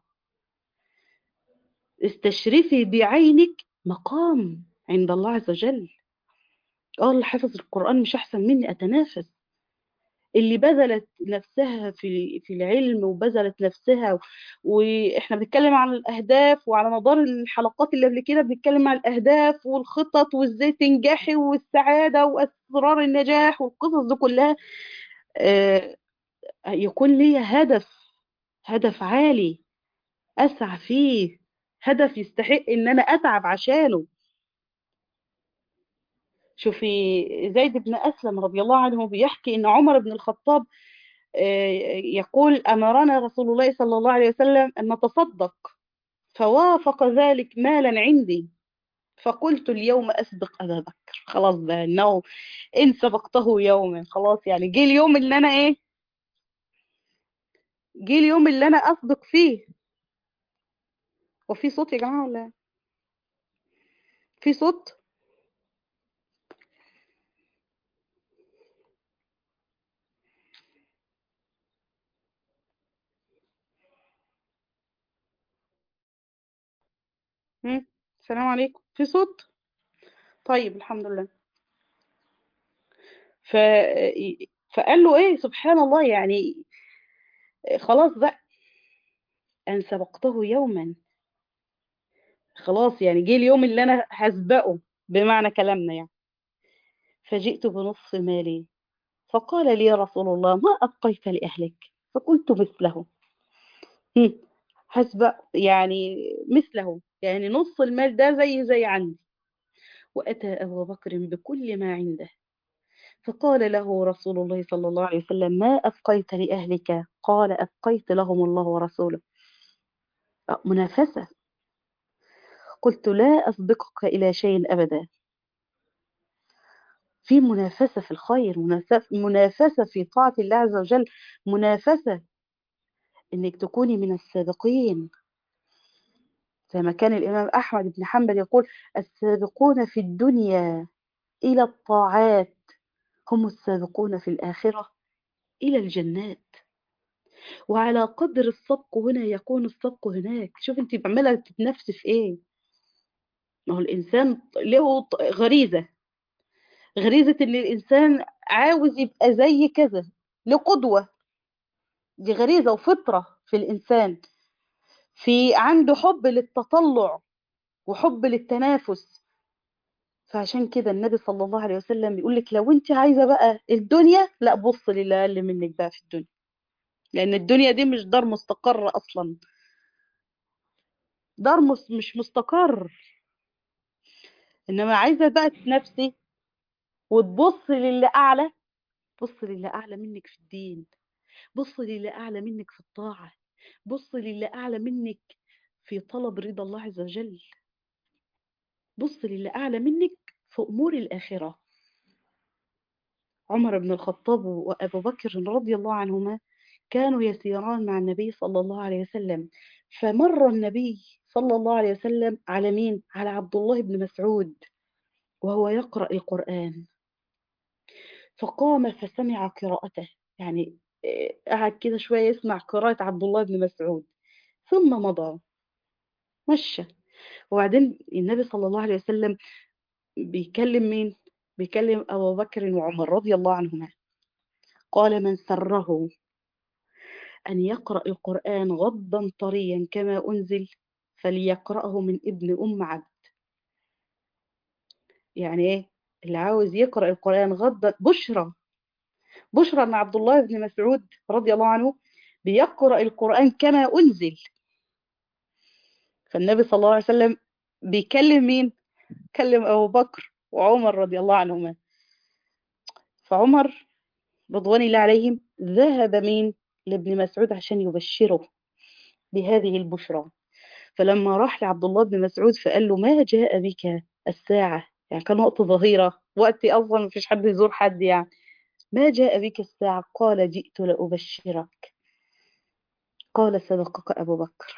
استشرفي بعينك مقام عند الله عز وجل اه اللي حفظ القرآن مش أحسن مني أتنافس اللي بذلت نفسها في في العلم وبذلت نفسها و... واحنا بنتكلم عن الاهداف وعلى مدار الحلقات اللي قبل كده بنتكلم عن الاهداف والخطط وازاي تنجحي والسعاده واسرار النجاح والقصص دي كلها آه يكون لي هدف هدف عالي اسعى فيه هدف يستحق ان انا اتعب عشانه شوفي زيد بن أسلم رضي الله عنه بيحكي إن عمر بن الخطاب يقول أمرنا رسول الله صلى الله عليه وسلم أن نتصدق فوافق ذلك مالا عندي فقلت اليوم أسبق أبا بكر خلاص بقى إنه إن سبقته يوما خلاص يعني جه اليوم اللي أنا إيه جه اليوم اللي أنا أسبق فيه وفي صوت يا جماعة ولا في صوت السلام عليكم في صوت طيب الحمد لله ف... فقال له ايه سبحان الله يعني خلاص بقى ان سبقته يوما خلاص يعني جه اليوم اللي انا هسبقه بمعنى كلامنا يعني فجئت بنصف مالي فقال لي يا رسول الله ما أبقيت لأهلك فقلت مثله هسبق يعني مثله يعني نص المال ده زي زي عندي وأتى أبو بكر بكل ما عنده فقال له رسول الله صلى الله عليه وسلم ما أبقيت لأهلك قال أبقيت لهم الله ورسوله منافسة قلت لا أسبقك إلى شيء أبدا في منافسة في الخير منافسة في طاعة الله عز وجل منافسة إنك تكوني من السابقين زي ما كان الإمام أحمد بن حنبل يقول السابقون في الدنيا إلى الطاعات هم السابقون في الآخرة إلى الجنات وعلى قدر السبق هنا يكون السبق هناك شوف انت عماله تتنافسي في ايه ما هو الانسان له غريزه غريزه ان الانسان عاوز يبقى زي كذا له قدوه دي غريزه وفطره في الانسان في عنده حب للتطلع وحب للتنافس فعشان كده النبي صلى الله عليه وسلم بيقول لك لو انت عايزه بقى الدنيا لا بص للي اقل منك بقى في الدنيا لان الدنيا دي مش دار مستقر اصلا دار مش مستقر انما عايزه بقى تنافسي وتبص للي اعلى بص للي اعلى منك في الدين بص للي اعلى منك في الطاعه بص للي اعلى منك في طلب رضا الله عز وجل بص للي اعلى منك في امور الاخره عمر بن الخطاب وابو بكر رضي الله عنهما كانوا يسيران مع النبي صلى الله عليه وسلم فمر النبي صلى الله عليه وسلم على مين على عبد الله بن مسعود وهو يقرأ القرآن فقام فسمع قراءته يعني قعد كده شوية يسمع قراءة عبد الله بن مسعود ثم مضى مشى وبعدين النبي صلى الله عليه وسلم بيكلم مين بيكلم أبو بكر وعمر رضي الله عنهما قال من سره أن يقرأ القرآن غضا طريا كما أنزل فليقرأه من ابن أم عبد يعني إيه اللي عاوز يقرأ القرآن غضا بشرى بشرى أن عبد الله بن مسعود رضي الله عنه بيقرأ القرآن كما أنزل فالنبي صلى الله عليه وسلم بيكلم مين كلم أبو بكر وعمر رضي الله عنهما فعمر رضوان الله عليهم ذهب مين لابن مسعود عشان يبشره بهذه البشرى فلما راح لعبد الله بن مسعود فقال له ما جاء بك الساعة يعني كان وقت ظهيرة وقت أصلا مفيش حد يزور حد يعني ما جاء بك الساعة قال جئت لأبشرك قال سبقك أبو بكر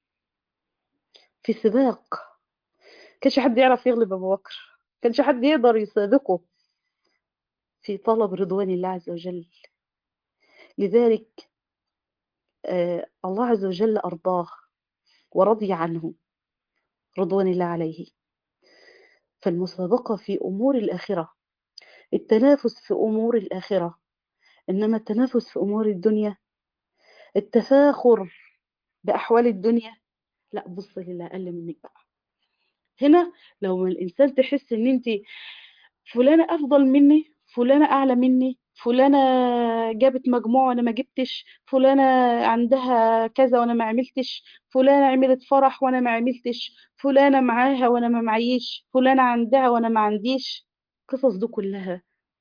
في سباق كانش حد يعرف يغلب أبو بكر كانش حد يقدر يسابقه في طلب رضوان الله عز وجل لذلك آه الله عز وجل أرضاه ورضي عنه رضوان الله عليه فالمسابقة في أمور الآخرة التنافس في أمور الآخرة إنما التنافس في أمور الدنيا التفاخر بأحوال الدنيا لا بص للي أقل منك بقى هنا لو الإنسان تحس إن أنت فلانة أفضل مني فلانة أعلى مني فلانة جابت مجموع وأنا ما جبتش فلانة عندها كذا وأنا ما عملتش فلانة عملت فرح وأنا ما عملتش فلانة معاها وأنا ما معيش فلانة عندها وأنا ما عنديش قصص دي كلها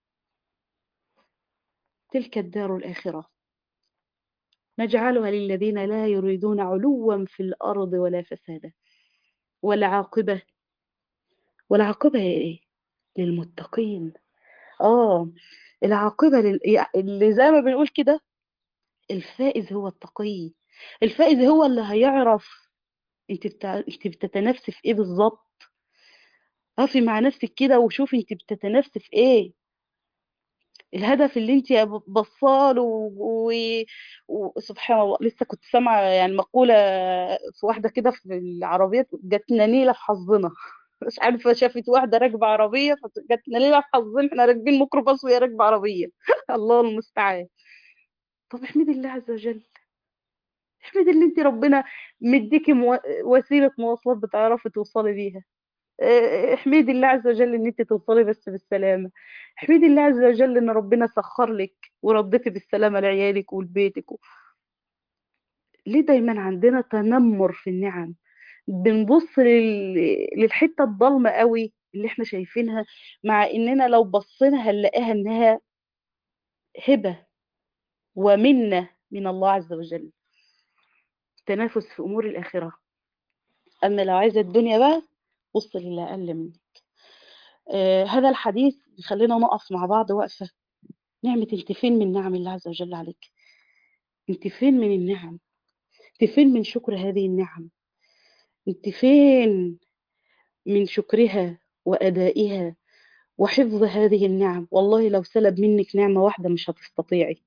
تلك الدار الآخرة نجعلها للذين لا يريدون علوا في الأرض ولا فسادا والعاقبة والعاقبة إيه؟ للمتقين آه العاقبة لل... اللي زي ما بنقول كده الفائز هو التقي الفائز هو اللي هيعرف انت بتع... انت بتتنافسي في ايه بالظبط اقفي مع نفسك كده وشوفي انت بتتنافسي في ايه الهدف اللي انت بصاله و... وسبحان الله لسه كنت سامعه يعني مقوله في واحده كده في العربيات جاتنا نيله في حظنا مش عارفه شافت واحده راكبه عربيه فجاتنا نيله في حظنا احنا راكبين ميكروباص وهي راكبه عربيه الله المستعان طب احمدي الله عز وجل احمدي اللي انت ربنا مديكي مو... وسيله مواصلات بتعرفي توصلي بيها احمدي الله عز وجل ان انت توصلي بس بالسلامه احمدي الله عز وجل ان ربنا سخر لك ورديتي بالسلامه لعيالك ولبيتك و... ليه دايما عندنا تنمر في النعم بنبص لل... للحته الضلمه قوي اللي احنا شايفينها مع اننا لو بصينا هنلاقيها انها هبه ومنه من الله عز وجل تنافس في امور الاخره اما لو عايزه الدنيا بقى بص للي أقل منك آه هذا الحديث يخلينا نقف مع بعض وقفة نعمة انت فين من نعم الله عز وجل عليك انت فين من النعم انت فين من شكر هذه النعم انت فين من شكرها وأدائها وحفظ هذه النعم والله لو سلب منك نعمة واحدة مش هتستطيعي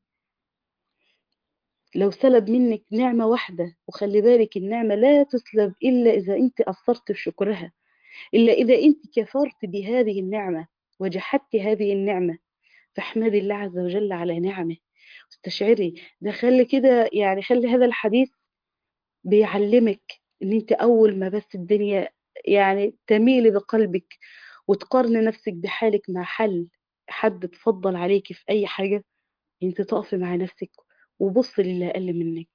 لو سلب منك نعمة واحدة وخلي بالك النعمة لا تسلب إلا إذا أنت أثرت في شكرها إلا إذا أنت كفرت بهذه النعمة وجحدت هذه النعمة فاحمدي الله عز وجل على نعمه واستشعري ده خلي كده يعني خلي هذا الحديث بيعلمك ان انت اول ما بس الدنيا يعني تميلي بقلبك وتقارني نفسك بحالك مع حل حد تفضل عليكي في اي حاجة انت تقفي مع نفسك وبصي للي اقل منك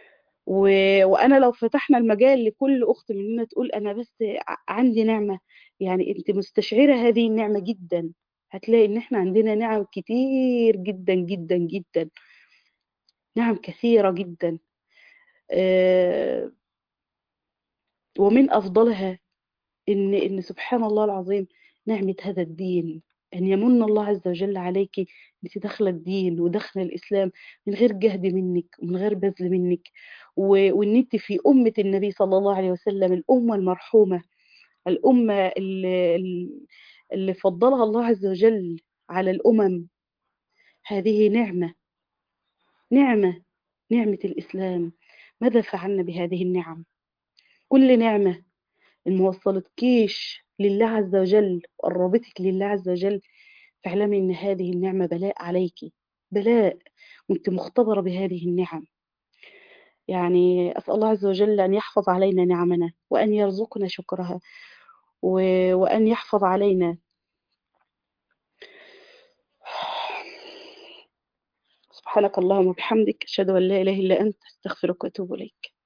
و... وانا لو فتحنا المجال لكل اخت مننا تقول انا بس عندي نعمه يعني انت مستشعرة هذه النعمة جدا هتلاقي ان احنا عندنا نعم كتير جدا جدا جدا نعم كثيرة جدا آه، ومن أفضلها إن إن سبحان الله العظيم نعمة هذا الدين أن يمن الله عز وجل عليك أنت داخلة الدين وداخلة الإسلام من غير جهد منك ومن غير بذل منك و- وإن أنت في أمة النبي صلى الله عليه وسلم الأمة المرحومة الأمة اللي, اللي فضلها الله عز وجل على الأمم هذه نعمة نعمة نعمة الإسلام ماذا فعلنا بهذه النعم كل نعمة إن ما وصلتكيش لله عز وجل وقربتك لله عز وجل فاعلمي إن هذه النعمة بلاء عليك بلاء وأنت مختبرة بهذه النعم يعني أسأل الله عز وجل أن يحفظ علينا نعمنا وأن يرزقنا شكرها و- وأن يحفظ علينا سبحانك اللهم وبحمدك أشهد أن لا إله إلا أنت أستغفرك وأتوب إليك